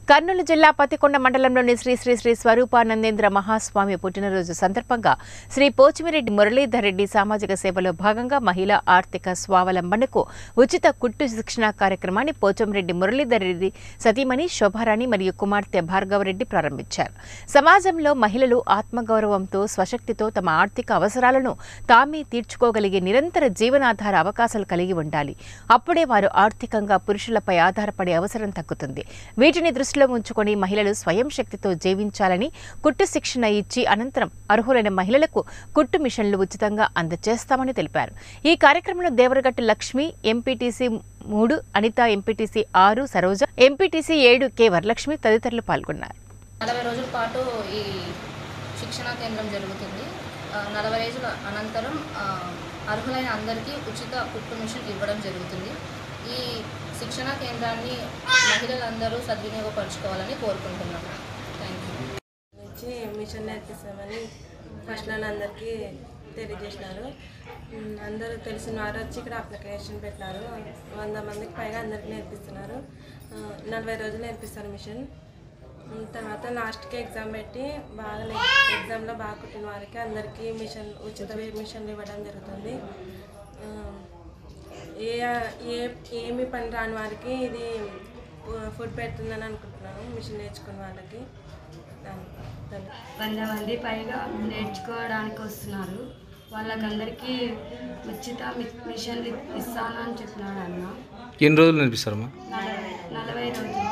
కర్నూలు జిల్లా పతికొండ మండలంలోని శ్రీ శ్రీ శ్రీ స్వరూపానందేంద్ర మహాస్వామి పుట్టినరోజు సందర్భంగా శ్రీ పోచిమిరెడ్డి మురళీధర్ రెడ్డి సామాజిక సేవలో భాగంగా మహిళా ఆర్థిక స్వావలంబనకు ఉచిత కుట్టు శిక్షణ కార్యక్రమాన్ని పోచంరెడ్డి మురళీధర్ రెడ్డి సతీమణి శోభారాణి మరియు కుమార్తె భార్గవరెడ్డి ప్రారంభించారు సమాజంలో మహిళలు ఆత్మగౌరవంతో స్వశక్తితో తమ ఆర్థిక అవసరాలను తామే తీర్చుకోగలిగే నిరంతర జీవనాధార అవకాశాలు కలిగి ఉండాలి అప్పుడే వారు ఆర్థికంగా పురుషులపై ఆధారపడే అవసరం తగ్గుతుంది వీటిని దృష్టిలో ఉంచుకొని మహిళలు స్వయం శక్తితో జీవించాలని కుట్టు శిక్షణ ఇచ్చి అనంతరం అర్హులైన మహిళలకు కుట్టు మిషన్లు ఉచితంగా అందజేస్తామని తెలిపారు ఈ కార్యక్రమంలో దేవరగట్టు లక్ష్మి ఎంపీటీసీ మూడు అనిత ఎంపీటీసీ ఆరు సరోజ ఎంపీటీసీ ఏడు కె వరలక్ష్మి తదితరులు పాల్గొన్నారు నలభై రోజుల పాటు ఈ శిక్షణా కేంద్రం జరుగుతుంది ఆ, నలభై రోజుల అనంతరం ఆ, అర్హులైన అందరికీ ఉచిత కుట్టు మిషన్ ఇవ్వడం జరుగుతుంది ఈ శిక్షణా కేంద్రాన్ని మహిళలందరూ సద్వినియోగపరచుకోవాలని కోరుకుంటున్నాను థ్యాంక్ యూ నుంచి మిషన్ నేర్పిస్తామని ఫస్ట్ నన్ను అందరికీ తెలియజేసినారు ఉమ్, అందరూ తెలిసిన వారు వచ్చి ఇక్కడ అప్లికేషన్ పెట్టినారు వంద మందికి పైగా అందరికీ నేర్పిస్తున్నారు ఆ, నలభై రోజులు నేర్పిస్తారు మిషన్ ఉమ్, తర్వాత లాస్ట్కి ఎగ్జామ్ పెట్టి బాగా నే- ఎగ్జామ్లో బాగా కుట్టిన వారికి అందరికీ మిషన్ ఉచిత మిషన్లు ఇవ్వడం జరుగుతుంది ఆ, ఏ ఏ ఏమి పని రాని వారికి ఇది ఫుడ్ పెడుతుందని అనుకుంటున్నాను మిషన్ నేర్చుకున్న వాళ్ళకి దాని దాని వంద మంది పైగా నేర్చుకోవడానికి వస్తున్నారు వాళ్ళకందరికీ ఉచిత మి- మిషన్లు ఇస్తాను అని చెప్పినాడు అన్న ఎన్ని రోజులు నేర్పిస్తారమ్మా నలభై నలభై రోజులు